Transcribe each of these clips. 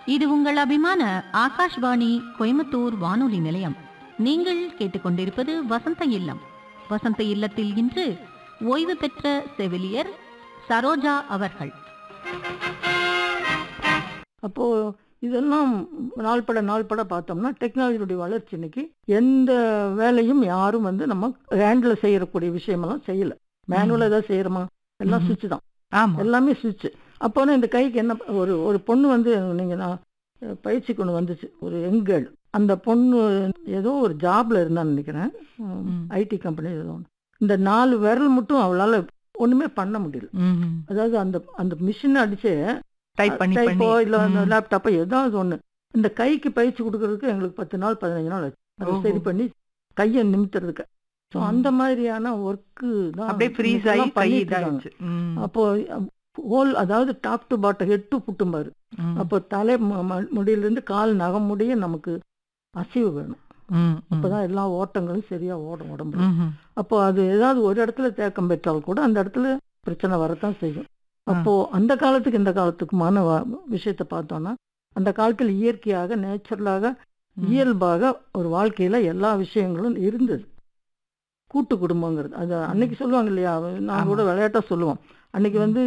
இது உங்கள் அபிமான ஆகாஷ்வாணி கோயம்புத்தூர் வானொலி நிலையம் நீங்கள் கேட்டுக்கொண்டிருப்பது வசந்த இல்லம் வசந்த இல்லத்தில் இன்று ஓய்வு பெற்ற செவிலியர் சரோஜா அவர்கள் அப்போ இதெல்லாம் நாள்பட நாள்பட பார்த்தோம்னா டெக்னாலஜியுடைய வளர்ச்சி இன்னைக்கு எந்த வேலையும் யாரும் வந்து நம்ம ஹேண்டில் செய்யக்கூடிய விஷயமெல்லாம் செய்யல மேனுவலாக ஏதாவது செய்யறோமா எல்லாம் ம்ஹும். சுவிட்ச் தான் ஆமா எல்லாமே சுவிட்ச் அப்போனா இந்த கைக்கு என்ன ஒரு ஒரு பொண்ணு வந்து நீங்க நான் அஹ், பயிற்சிக்கு ஒன்று வந்துச்சு ஒரு எங்கேள் அந்த பொண்ணு ஏதோ ஒரு ஜாப்ல இருந்தான்னு நினைக்கிறேன் ம். ஐடி கம்பெனி ஏதோ ஒன்று இந்த நாலு விரல் மட்டும் அவளால ஒண்ணுமே பண்ண முடியல ம்ஹும். அதாவது அந்த அந்த மிஷின் அடிச்சு டைப் பண்ணி பண்ணி டைப்போ இல்ல அந்த ம். லேப்டாப்போ ஏதாவது ஒண்ணு இந்த கைக்கு பயிற்சி கொடுக்கறதுக்கு எங்களுக்கு பத்து நாள் பதினஞ்சு நாள் ஆச்சு அதை ஓஹோ. சரி பண்ணி கையை நிமித்துறதுக்கு ஸோ ம். அந்த மாதிரியான ஒர்க்கு தான் அப்படியே ஃப்ரீஸ் ஆகி இன்னைக்கெல்லாம் கை பண்ணிட்டு இருக்காங்க. இதாயிடுச்சு ம். அப்போ ஹோல் அதாவது top to bottom head to புட்டும் பாரு ம். அப்போ தலை மு- ம- முடியிலிருந்து கால் நகம் முடிய நமக்கு அசைவு வேணும் ம், ம். அப்பதான் எல்லா ஓட்டங்களும் சரியா ஓடும் உடம்புல ம்ஹும். அப்போ அது ஏதாவது ஒரு இடத்துல தேக்கம் பெற்றால் கூட அந்த இடத்துல பிரச்சனை வரத்தான் செய்யும் அப்போ அந்த காலத்துக்கு இந்த காலத்துக்குமான வ- விஷயத்தை பார்த்தோம்னா அந்த காலத்தில் இயற்கையாக நேச்சுரலாக ம். இயல்பாக ஒரு வாழ்க்கையில எல்லா விஷயங்களும் இருந்தது கூட்டு குடும்பங்கிறது அது அன்னைக்கு சொல்லுவாங்க இல்லையா நான் ஆமா. கூட விளையாட்டா சொல்லுவோம் அன்னைக்கு வந்து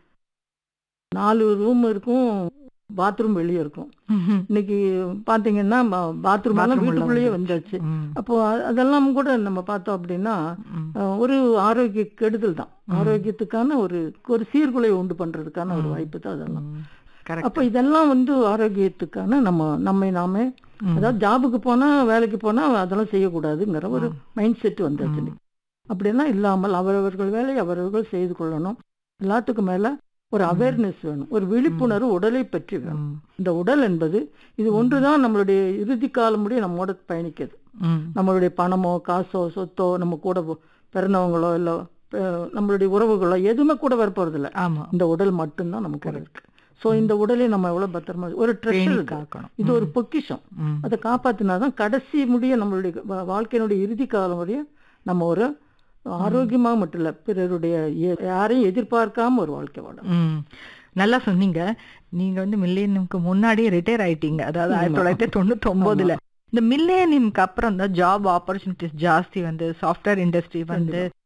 நாலு ரூம் இருக்கும் பாத்ரூம் வெளியே இருக்கும் ம்ஹும். இன்னைக்கு பாத்தீங்கன்னா பாத்ரூம் எல்லாம் Bathroom உள்ள வீட்டுக்குள்ளேயே வந்துருச்சு. வந்தாச்சு ம். அப்போ அ- அதெல்லாம் கூட நம்ம பார்த்தோம் அப்படின்னா ம். அஹ், ஒரு ஆரோக்கிய கெடுதல் தான் ம். ஆரோக்கியத்துக்கான ஒரு ஒரு சீர்குலையை உண்டு பண்றதுக்கான ஒரு ம். வாய்ப்பு தான் அதெல்லாம் ம். Correct. அப்ப இதெல்லாம் வந்து ஆரோக்கியத்துக்கான நம்ம நம்மை நாமே ம். அதாவது ஜாபுக்கு போனா வேலைக்கு போனா அதெல்லாம் செய்யக்கூடாதுங்கிற ஒரு மைண்ட் செட் வந்தாச்சு ம். இன்னைக்கு. அப்படியெல்லாம் இல்லாமல் அவரவர்கள் வேலையை அவரவர்கள் செய்து கொள்ளணும் எல்லாத்துக்கும் மேல ஒரு ம். அவேர்னஸ் வேணும் ஒரு விழிப்புணர்வு உடலை பற்றி வேணும் ம். இந்த உடல் என்பது இது ஒன்றுதான் நம்மளுடைய இறுதி காலம் முடிய நம்மோட பயணிக்கிறது ம். நம்மளுடைய பணமோ காசோ சொத்தோ நம்ம கூட போ- பிறந்தவங்களோ இல்லை நம்மளுடைய உறவுகளோ எதுவுமே கூட வர போறதில்ல ஆமா இந்த உடல் மட்டும்தான் நமக்கு கூட இருக்கு ஸோ இந்த உடலை நம்ம எவ்வளவு பத்திரமா ஒரு பேணி ட்ரெஷர் காக்கணும் இது ஒரு பொக்கிஷம் ம். அதை காப்பாத்தினாதான் கடைசி முடிய நம்மளுடைய வா- வாழ்க்கையினுடைய இறுதி காலம் முடிய நம்ம ஒரு ஆரோக்கியமாக மட்டும் இல்ல பிறருடைய எ- யாரையும் எதிர்பார்க்காம ஒரு வாழ்க்கை வாழணும் ம். நல்லா சொன்னீங்க நீங்க வந்து மில்லேனியம்க்கு முன்னாடியே ரிட்டையர் ஆயிட்டீங்க அதாவது ஆமா. ஆயிரத்தி தொள்ளாயிரத்தி தொண்ணூத்தி ஒன்பதுல இந்த மில்லேனியம்க்கு அப்புறம் தான் ஜாப் ஆப்பர்ச்சுனிட்டிஸ் ஜாஸ்தி வந்து சாஃப்ட்வேர் இண்டஸ்ட்ரி வந்து